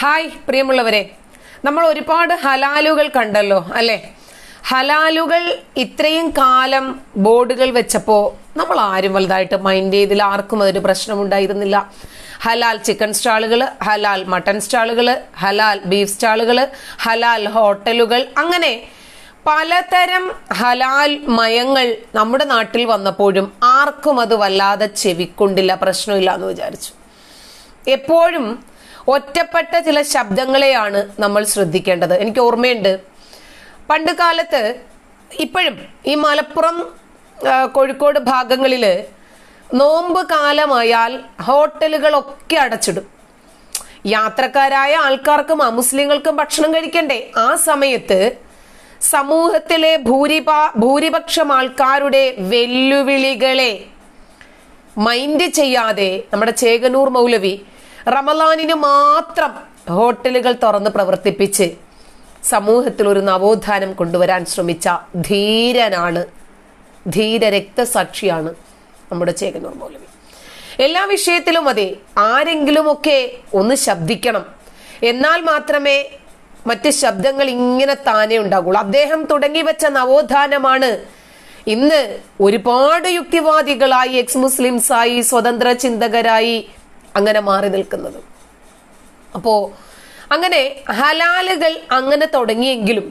Hi പ്രിയമുള്ളവരെ നമ്മൾ ഒരുപാട് ഹലാലുകൾ കണ്ടല്ലോ അല്ലെ ഹലാലുകൾ ഇത്രയും കാലം ബോർഡുകൾ വെച്ചപ്പോ നമ്മൾ ആരും വലുതായിട്ട് മൈൻഡ് ചെയ്തില്ല ആർക്കും അതൊരു പ്രശ്നമുണ്ടായിരുന്നില്ല ഹലാൽ ചിക്കൻ സ്റ്റാളുകൾ ഹലാൽ മട്ടൺ സ്റ്റാളുകൾ ഹലാൽ ബീഫ് സ്റ്റാളുകൾ ഹലാൽ ഹോട്ടലുകൾ അങ്ങനെ പലതരം ഹലാൽ മയങ്ങൾ നമ്മുടെ നാട്ടിൽ വന്നപ്പോഴും ആർക്കും അത് വല്ലാതെ ചെവിക്കൊണ്ടില്ല പ്രശ്നമില്ല എന്ന് വിചാരിച്ചു എപ്പോഴും ഒറ്റപ്പെട്ട ചില ശബ്ദങ്ങളെയാണ് നമ്മൾ ശ്രദ്ധിക്കേണ്ടത് എനിക്ക് ഓർമ്മയുണ്ട് പണ്ട് കാലത്ത് ഇപ്പോഴും ഈ മലപ്പുറം ആ, കോഴിക്കോട് ഭാഗങ്ങളിൽ നോമ്പ് കാലമായാൽ ഹോട്ടലുകളൊക്കെ അടച്ചിടും യാത്രക്കാരായ ആൾക്കാർക്കും അമുസ്ലിങ്ങൾക്കും ഭക്ഷണം കഴിക്കണ്ടേ ആ സമയത്ത് സമൂഹത്തിലെ ഭൂരിഭാ ഭൂരിപക്ഷം ആൾക്കാരുടെ വെല്ലുവിളികളെ മൈൻഡ് ചെയ്യാതെ നമ്മുടെ ചേകനൂർ മൗലവി റമലാനിന് മാത്രം ഹോട്ടലുകൾ തുറന്ന് പ്രവർത്തിപ്പിച്ച് സമൂഹത്തിൽ ഒരു നവോത്ഥാനം കൊണ്ടുവരാൻ ശ്രമിച്ച ധീരനാണ് ധീര രക്തസാക്ഷിയാണ് നമ്മുടെ ചേകനൂർ മൗലവി എല്ലാ വിഷയത്തിലും അതെ ആരെങ്കിലുമൊക്കെ ഒന്ന് ശബ്ദിക്കണം എന്നാൽ മാത്രമേ മറ്റ് ശബ്ദങ്ങൾ ഇങ്ങനെ താനെ ഉണ്ടാകുള്ളൂ അദ്ദേഹം തുടങ്ങി വെച്ച നവോത്ഥാനമാണ് ഇന്ന് ഒരുപാട് യുക്തിവാദികളായി എക്സ് മുസ്ലിംസായി സ്വതന്ത്ര ചിന്തകരായി അങ്ങനെ മാറി നിൽക്കുന്നത് അപ്പോ അങ്ങനെ ഹലാലുകൾ അങ്ങനെ തുടങ്ങിയെങ്കിലും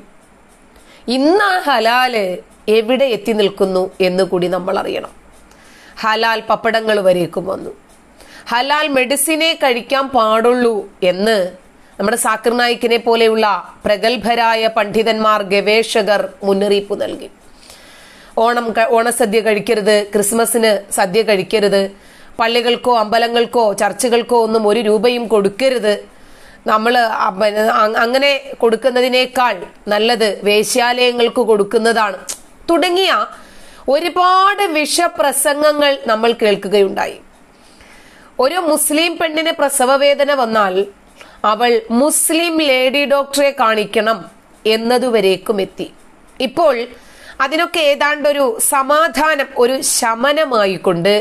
ഇന്ന് ആ ഹലാല് എവിടെ എത്തി നിൽക്കുന്നു എന്ന് കൂടി നമ്മൾ അറിയണം ഹലാൽ പപ്പടങ്ങൾ വരേക്കും വന്നു ഹലാൽ മെഡിസിനെ കഴിക്കാൻ പാടുള്ളൂ എന്ന് നമ്മുടെ സാക്കിർ നായിക്കിനെ പോലെയുള്ള പ്രഗത്ഭരായ പണ്ഡിതന്മാർ ഗവേഷകർ മുന്നറിയിപ്പ് നൽകി ഓണം ക- ഓണസദ്യ കഴിക്കരുത് ക്രിസ്മസിന് സദ്യ കഴിക്കരുത് പള്ളികൾക്കോ അമ്പലങ്ങൾക്കോ ചർച്ചുകൾക്കോ ഒന്നും ഒരു രൂപയും കൊടുക്കരുത് നമ്മൾ അങ്ങനെ കൊടുക്കുന്നതിനേക്കാൾ നല്ലത് വേശ്യാലയങ്ങൾക്ക് കൊടുക്കുന്നതാണ് തുടങ്ങിയ ഒരുപാട് വിഷപ്രസംഗങ്ങൾ നമ്മൾ കേൾക്കുകയുണ്ടായി ഒരു മുസ്ലിം പെണ്ണിന് പ്രസവവേദന വന്നാൽ അവൾ മുസ്ലിം ലേഡി ഡോക്ടറെ കാണിക്കണം എന്നതുവരേക്കും എത്തി ഇപ്പോൾ അതിനൊക്കെ ഏതാണ്ടൊരു സമാധാനം ഒരു ശമനമായിക്കൊണ്ട്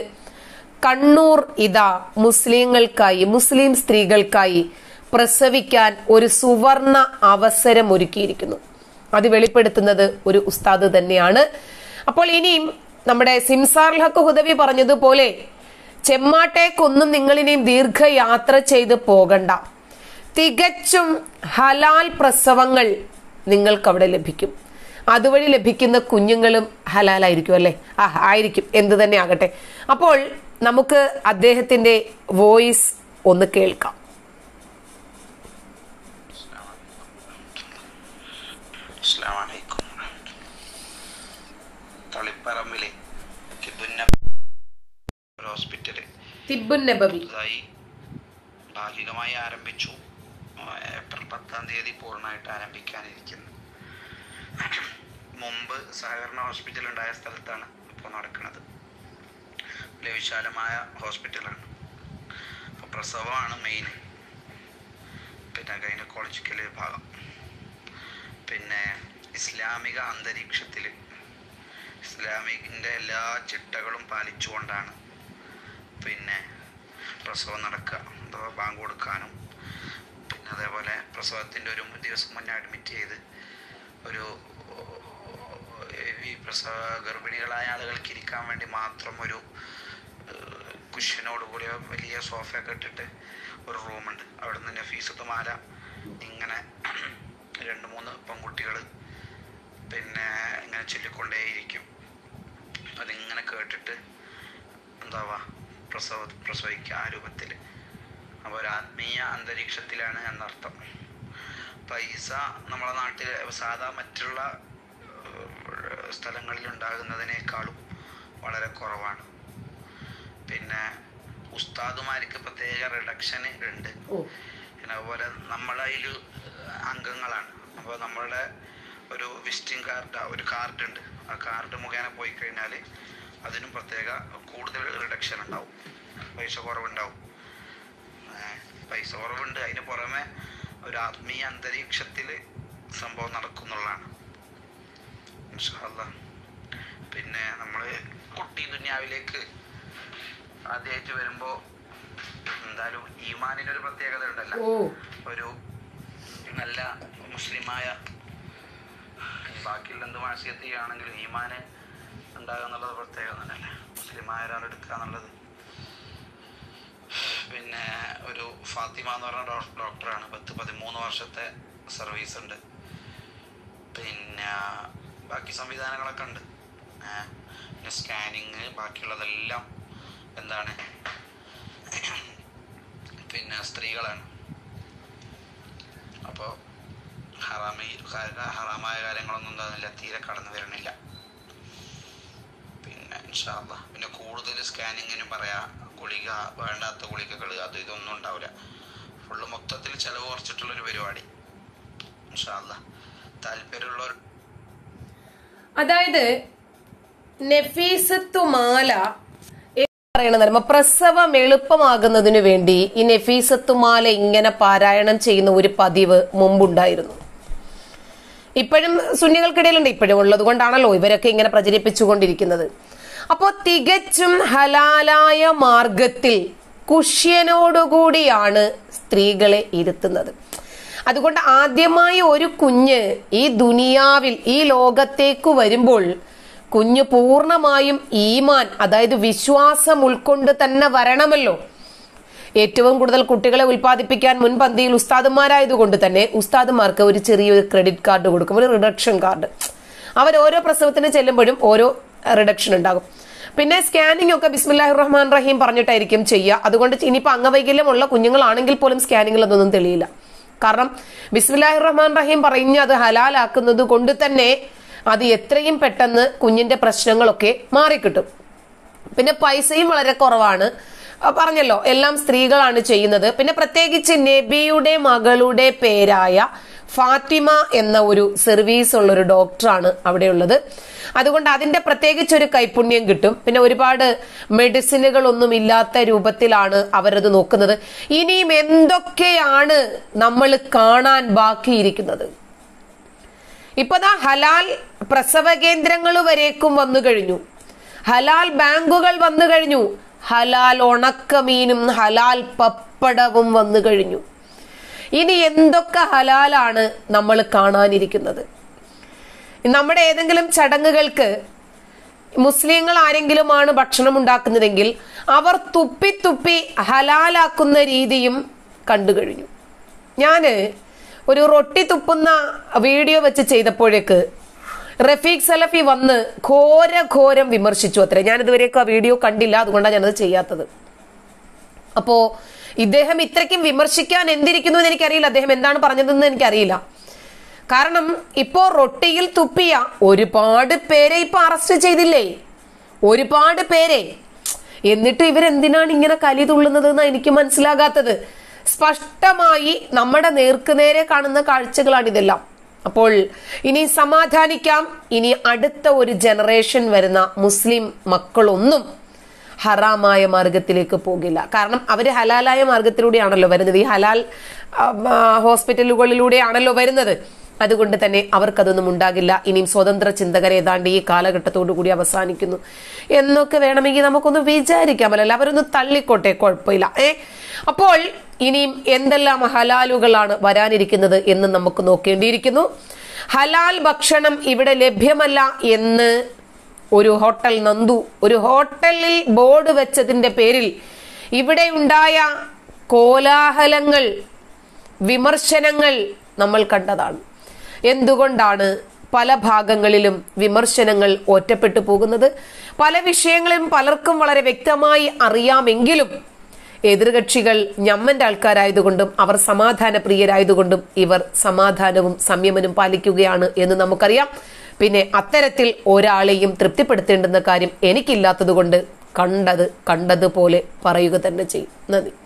കണ്ണൂർ ഇതാ മുസ്ലിങ്ങൾക്കായി മുസ്ലിം സ്ത്രീകൾക്കായി പ്രസവിക്കാൻ ഒരു സുവർണ അവസരം ഒരുക്കിയിരിക്കുന്നു അത് വെളിപ്പെടുത്തുന്നത് ഒരു ഉസ്താദ് തന്നെയാണ് അപ്പോൾ ഇനിയും നമ്മുടെ സിംസാർ ഹക്ക് ഹുദവി പറഞ്ഞതുപോലെ ചെമ്മാട്ടേക്കൊന്നും നിങ്ങളിനിയും ദീർഘയാത്ര ചെയ്ത് പോകണ്ട തികച്ചും ഹലാൽ പ്രസവങ്ങൾ നിങ്ങൾക്ക് അവിടെ ലഭിക്കും അതുവഴി ലഭിക്കുന്ന കുഞ്ഞുങ്ങളും ഹലാലായിരിക്കും അല്ലേ ആ ആയിരിക്കും എന്ത് തന്നെ ആകട്ടെ അപ്പോൾ നമുക്ക് അദ്ദേഹത്തിന്റെ വോയിസ് ഒന്ന് കേൾക്കാം അസ്സലാമലൈക്കും തളിപ്പറമ്പിലെ കിബുന്ന ഒരു ഹോസ്പിറ്റല് തിബുൻ നബവി പുതുതായി ഭാഗികമായി ആരംഭിച്ചു ആ, ഏപ്രിൽ പത്താം തീയതി പൂർണ്ണമായിട്ട് ആരംഭിക്കാനിരിക്കുന്നു മുമ്പ് സഹകരണ ഹോസ്പിറ്റൽ ഉണ്ടായ സ്ഥലത്താണ് ഇപ്പോൾ നടക്കുന്നത് വലിയ വിശാലമായ ഹോസ്പിറ്റലാണ് അപ്പോൾ പ്രസവമാണ് മെയിൻ പിന്നെ ഗൈനക്കോളജിക്കൽ വിഭാഗം പിന്നെ ഇസ്ലാമിക അന്തരീക്ഷത്തിൽ ഇസ്ലാമിൻ്റെ എല്ലാ ചിട്ടകളും പാലിച്ചുകൊണ്ടാണ് പിന്നെ പ്രസവം നടക്കുക അഥവാ ബാങ്ക് കൊടുക്കാനും പിന്നെ അതേപോലെ പ്രസവത്തിൻ്റെ ഒരു ദിവസം മുന്നേ അഡ്മിറ്റ് ചെയ്ത് ഒരു ഈ പ്രസവ ഗർഭിണികളായ ആളുകൾക്ക് ഇരിക്കാൻ വേണ്ടി മാത്രം ഒരു കുഷ്യനോട് കൂടിയ വലിയ സോഫയൊക്കെ ഇട്ടിട്ട് ഒരു റൂമുണ്ട് അവിടെ നിന്ന് ഫീസത്ത് മാല ഇങ്ങനെ രണ്ട് മൂന്ന് പെൺകുട്ടികൾ പിന്നെ ഇങ്ങനെ ചൊല്ലിക്കൊണ്ടേയിരിക്കും അതിങ്ങനെ കേട്ടിട്ട് എന്താവാ പ്രസവ പ്രസവിക്കുക ആ രൂപത്തിൽ അപ്പോൾ ഒരു ആത്മീയ അന്തരീക്ഷത്തിലാണ് എന്നർത്ഥം പൈസ നമ്മളെ നാട്ടിൽ സാധാ മറ്റുള്ള ഏഹ്, സ്ഥലങ്ങളിൽ ഉണ്ടാകുന്നതിനേക്കാളും വളരെ കുറവാണ് പിന്നെ ഉസ്താദുമാർക്ക് പ്രത്യേക റിഡക്ഷന് ഉണ്ട് പിന്നെ അതുപോലെ നമ്മളതിൽ അംഗങ്ങളാണ് അപ്പോൾ നമ്മളുടെ ഒരു വിസിറ്റിംഗ് കാർഡ് ഒരു കാർഡ് ഉണ്ട് ആ കാർഡ് മുഖേന പോയി കഴിഞ്ഞാൽ അതിനും പ്രത്യേക കൂടുതൽ റിഡക്ഷൻ ഉണ്ടാവും പൈസ കുറവുണ്ടാവും ഏ, പൈസ കുറവുണ്ട് അതിന് പുറമെ ഒരു ആത്മീയ അന്തരീക്ഷത്തിൽ സംഭവം നടക്കുന്നുള്ളതാണ് ഇൻഷാ അല്ലാ. പിന്നെ നമ്മൾ കുട്ടി ദുനിയാവിലേക്ക് ആദ്യമായിട്ട് വരുമ്പോൾ എന്തായാലും ഈമാനിനൊരു പ്രത്യേകത ഉണ്ടല്ലോ ഓ ഒരു നല്ല മുസ്ലിമായ ബാക്കിയുള്ള എന്ത് മാസികത്ത് ചെയ്യുകയാണെങ്കിലും ഈമാന് ഉണ്ടാകുക എന്നുള്ളത് പ്രത്യേകത തന്നെയല്ലേ മുസ്ലിമായ ഒരാൾ എടുക്കുക എന്നുള്ളത് പിന്നെ ഒരു ഫാത്തിമ എന്ന് പറഞ്ഞ ഡോ- ഡോക്ടറാണ് പത്ത് പതിമൂന്ന് വർഷത്തെ സർവീസ് ഉണ്ട് പിന്നെ ബാക്കി സംവിധാനങ്ങളൊക്കെ ഉണ്ട് ഏ, പിന്നെ സ്കാനിങ് ബാക്കിയുള്ളതെല്ലാം എന്താണ് പിന്നെ സ്ത്രീകളാണ് അപ്പോൾ ഹറാമി ഹറാമായ കാര്യങ്ങളൊന്നും എന്താകുന്നില്ല തീരെ കടന്നു വരണില്ല പിന്നെ ഇൻഷാല്ല പിന്നെ കൂടുതൽ സ്കാനിങ്ങിന് പറയാ ഗുളിക വേണ്ടാത്ത ഗുളികകൾ അത് ഇതൊന്നും ഉണ്ടാവില്ല ഫുള്ള് മൊത്തത്തിൽ ചിലവ് കുറച്ചിട്ടുള്ളൊരു പരിപാടി ഇൻഷാല്ല താല്പര്യമുള്ളവർ അതായത് നെഫീസത്തുമാല പറയണെന്ന് പറയുമ്പോ പ്രസവം എളുപ്പമാകുന്നതിന് വേണ്ടി ഈ നെഫീസത്തുമാല ഇങ്ങനെ പാരായണം ചെയ്യുന്ന ഒരു പതിവ് മുമ്പുണ്ടായിരുന്നു ഇപ്പോഴും സുന്നികൾക്കിടയിലുണ്ട് ഇപ്പോഴും ഉള്ളത് കൊണ്ടാണല്ലോ ഇവരൊക്കെ ഇങ്ങനെ പ്രചരിപ്പിച്ചുകൊണ്ടിരിക്കുന്നത് അപ്പോൾ തികച്ചും ഹലാലായ മാർഗത്തിൽ കുഷ്യനോടുകൂടിയാണ് സ്ത്രീകളെ ഇരുത്തുന്നത് അതുകൊണ്ട് ആദ്യമായി ഒരു കുഞ്ഞ് ഈ ദുനിയാവിൽ ഈ ലോകത്തേക്ക് വരുമ്പോൾ കുഞ്ഞ് പൂർണ്ണമായും ഈമാൻ അതായത് വിശ്വാസം ഉൾക്കൊണ്ട് തന്നെ വരണമല്ലോ ഏറ്റവും കൂടുതൽ കുട്ടികളെ ഉൽപ്പാദിപ്പിക്കാൻ മുൻപന്തിയിൽ ഉസ്താദുമാരായതുകൊണ്ട് തന്നെ ഉസ്താദുമാർക്ക് ഒരു ചെറിയൊരു ക്രെഡിറ്റ് കാർഡ് കൊടുക്കും ഒരു റിഡക്ഷൻ കാർഡ് അവർ ഓരോ പ്രസവത്തിന് ചെല്ലുമ്പോഴും ഓരോ റിഡക്ഷൻ ഉണ്ടാകും പിന്നെ സ്കാനിംഗ് ഒക്കെ ബിസ്മില്ലാഹി റഹ്മാൻ റഹീം പറഞ്ഞിട്ടായിരിക്കും ചെയ്യുക അതുകൊണ്ട് ഇനിയിപ്പോൾ അംഗവൈകല്യമുള്ള കുഞ്ഞുങ്ങളാണെങ്കിൽ പോലും സ്കാനിങ്ങിൽ അതൊന്നും തെളിയില്ല കാരണം ബിസ്മില്ലാഹി റഹ്മാൻ റഹീം പറഞ്ഞ് അത് ഹലാലാക്കുന്നത് കൊണ്ട് തന്നെ അത് എത്രയും പെട്ടെന്ന് കുഞ്ഞിന്റെ പ്രശ്നങ്ങളൊക്കെ മാറിക്കിട്ടും പിന്നെ പൈസയും വളരെ കുറവാണ് ആ, പറഞ്ഞല്ലോ എല്ലാം സ്ത്രീകളാണ് ചെയ്യുന്നത് പിന്നെ പ്രത്യേകിച്ച് നബിയുടെ മകളുടെ പേരായ ഫാത്തിമ എന്ന ഒരു സർവീസ് ഉള്ള ഒരു ഡോക്ടറാണ് അവിടെയുള്ളത് അതുകൊണ്ട് അതിന്റെ പ്രത്യേകിച്ച് ഒരു കൈപുണ്യം കിട്ടും പിന്നെ ഒരുപാട് മെഡിസിനുകളൊന്നും ഇല്ലാത്ത രൂപത്തിലാണ് അവരത് നോക്കുന്നത് ഇനിയും എന്തൊക്കെയാണ് നമ്മൾ കാണാൻ ബാക്കിയിരിക്കുന്നത് ഇപ്പതാ ഹലാൽ പ്രസവ കേന്ദ്രങ്ങൾ വരേക്കും വന്നു കഴിഞ്ഞു ഹലാൽ ബാങ്കുകൾ വന്നു കഴിഞ്ഞു ഹലാൽ ഉണക്കമീനും ഹലാൽ പപ്പടവും വന്നു കഴിഞ്ഞു ഇനി എന്തൊക്കെ ഹലാലാണ് നമ്മൾ കാണാനിരിക്കുന്നത് നമ്മുടെ ഏതെങ്കിലും ചടങ്ങുകൾക്ക് മുസ്ലിങ്ങൾ ആരെങ്കിലുമാണ് ഭക്ഷണം ഉണ്ടാക്കുന്നതെങ്കിൽ അവർ തുപ്പി തുപ്പി ഹലാലാക്കുന്ന രീതിയും കണ്ടു കഴിഞ്ഞു ഞാന് ഒരു റൊട്ടി തുപ്പുന്ന വീഡിയോ വെച്ച് ചെയ്തപ്പോഴേക്ക് റഫീഖ് സലഫി വന്ന് ഘോര ഘോരം വിമർശിച്ചു അത്രേ ഞാൻ ഇതുവരെയൊക്കെ ആ വീഡിയോ കണ്ടില്ല അതുകൊണ്ടാണ് ഞാനത് ചെയ്യാത്തത് അപ്പോ ഇദ്ദേഹം ഇത്രയ്ക്കും വിമർശിക്കാൻ എന്തിരിക്കുന്നു എന്ന് എനിക്കറിയില്ല അദ്ദേഹം എന്താണ് പറഞ്ഞതെന്ന് എനിക്കറിയില്ല കാരണം ഇപ്പോ റൊട്ടിയിൽ തുപ്പിയ ഒരുപാട് പേരെ ഇപ്പൊ അറസ്റ്റ് ചെയ്തില്ലേ ഒരുപാട് പേരെ എന്നിട്ട് ഇവരെന്തിനാണ് ഇങ്ങനെ കലി തുള്ളുന്നത് എന്ന് എനിക്ക് മനസ്സിലാകാത്തത് സ്പഷ്ടമായി നമ്മുടെ നേർക്കുനേരെ കാണുന്ന കാഴ്ചകളാണ് ഇതെല്ലാം അപ്പോൾ ഇനി സമാധാനിക്കാം ഇനി അടുത്ത ഒരു ജനറേഷൻ വരുന്ന മുസ്ലിം മക്കളൊന്നും ഹറാമായ മാർഗത്തിലേക്ക് പോകില്ല കാരണം അവര് ഹലാലായ മാർഗത്തിലൂടെയാണല്ലോ വരുന്നത് ഈ ഹലാൽ ആ, ആ, ഹോസ്പിറ്റലുകളിലൂടെയാണല്ലോ വരുന്നത് അതുകൊണ്ട് തന്നെ അവർക്കതൊന്നും ഉണ്ടാകില്ല ഇനിയും സ്വതന്ത്ര ചിന്തകർ ഏതാണ്ട് ഈ കാലഘട്ടത്തോടു കൂടി അവസാനിക്കുന്നു എന്നൊക്കെ വേണമെങ്കിൽ നമുക്കൊന്ന് വിചാരിക്കാമല്ലോ അവരൊന്ന് തള്ളിക്കോട്ടെ കുഴപ്പമില്ല ഏ അപ്പോൾ ഇനിയും എന്തെല്ലാം ഹലാലുകളാണ് വരാനിരിക്കുന്നത് എന്ന് നമുക്ക് നോക്കേണ്ടിയിരിക്കുന്നു ഹലാൽ ഭക്ഷണം ഇവിടെ ലഭ്യമല്ല എന്ന് ഒരു ഹോട്ടൽ നന്ദു ഒരു ഹോട്ടലിൽ ബോർഡ് വെച്ചതിന്റെ പേരിൽ ഇവിടെ ഉണ്ടായ കോലാഹലങ്ങൾ വിമർശനങ്ങൾ നമ്മൾ കണ്ടതാണ് എന്തുകൊണ്ടാണ് പല ഭാഗങ്ങളിലും വിമർശനങ്ങൾ ഒറ്റപ്പെട്ടു പോകുന്നത് പല വിഷയങ്ങളും പലർക്കും വളരെ വ്യക്തമായി അറിയാമെങ്കിലും എതിർകക്ഷികൾ ഞമ്മന്റെ ആൾക്കാരായതുകൊണ്ടും അവർ സമാധാന പ്രിയരായതുകൊണ്ടും ഇവർ സമാധാനവും സംയമനം പാലിക്കുകയാണ് എന്ന് നമുക്കറിയാം പിന്നെ അത്തരത്തിൽ ഒരാളെയും തൃപ്തിപ്പെടുത്തേണ്ടുന്ന കാര്യം എനിക്കില്ലാത്തതുകൊണ്ട് കണ്ടത് കണ്ടതുപോലെ പറയുക തന്നെ ചെയ്യും നന്ദി